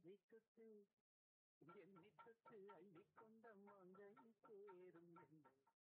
அள்ளிக்கொட்டு எண்ணிக்கொட்டு அள்ளிக்கொண்ட மங்கை சேரும் என்னை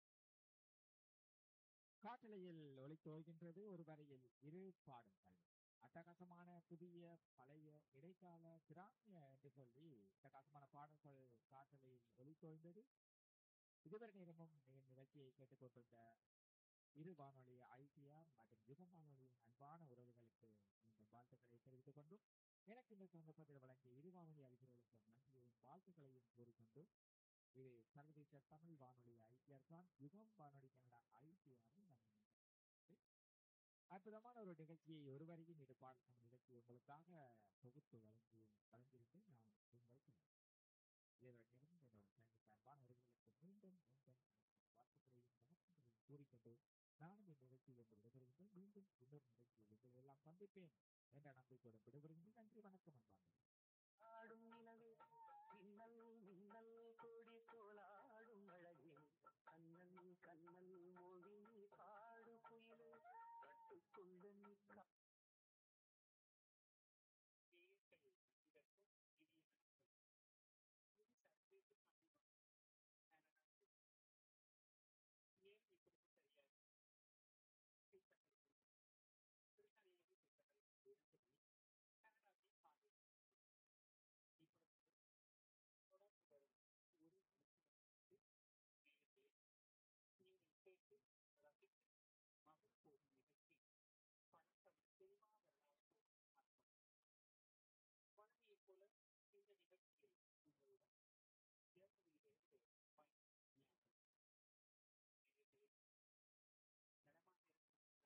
காட்டலையில் ஒலித்து வருகின்றது ஒரு வரையில் இரு பாடல்கள் அட்டகாசமான புதிய பழைய இடைக்கால கிராமிய என்று சொல்லி அட்டகாசமான பாடல்கள் காட்டலையில் ஒலித்தோய்ந்தது இதுவரை நேரமும் நீங்கள் நிகழ்ச்சியை கேட்டுக்கொண்டிருந்த இரு வானொலி ஐசியா மற்றும் யுகம் வானொலியின் அன்பான உறவுகளுக்கு மீண்டும் வாழ்த்துக்களை தெரிவித்துக் கொண்டும் எனக்கு இந்த சந்தர்ப்பத்தில் வழங்கிய இரு வானொலி அறிஞர்களுக்கும் நன்றியையும் வாழ்த்துக்களையும் கூறிக்கொண்டு இது சர்வதேச தமிழ் வானொலி ஐசிஆர் தான் யுகம் வானொலி கனடா ஐசிஆரின் அற்புதமான ஒரு நிகழ்ச்சியை ஒருவரையும் இது பார்க்கும் நிகழ்ச்சி உங்களுக்காக தொகுத்து வழங்கி வழங்கியிருந்து நான் உங்களுக்கு இதனுடன் இருந்து என்னோட பயணித்த அன்பான உறவுகளுக்கு மீண்டும் மீண்டும் வாழ்த்துக்களையும் வணக்கங்களையும் கூறிக்கொண்டு நானும் இந்த நிகழ்ச்சியில் இருந்து விடைபெறுகின்றேன் மீண்டும் இன்னொரு நிகழ்ச்சியில் உங்களை எல்லாம் சந்திப்பேன் என்ற நம்பிக்கையுடன் விடைபெறுகிறேன்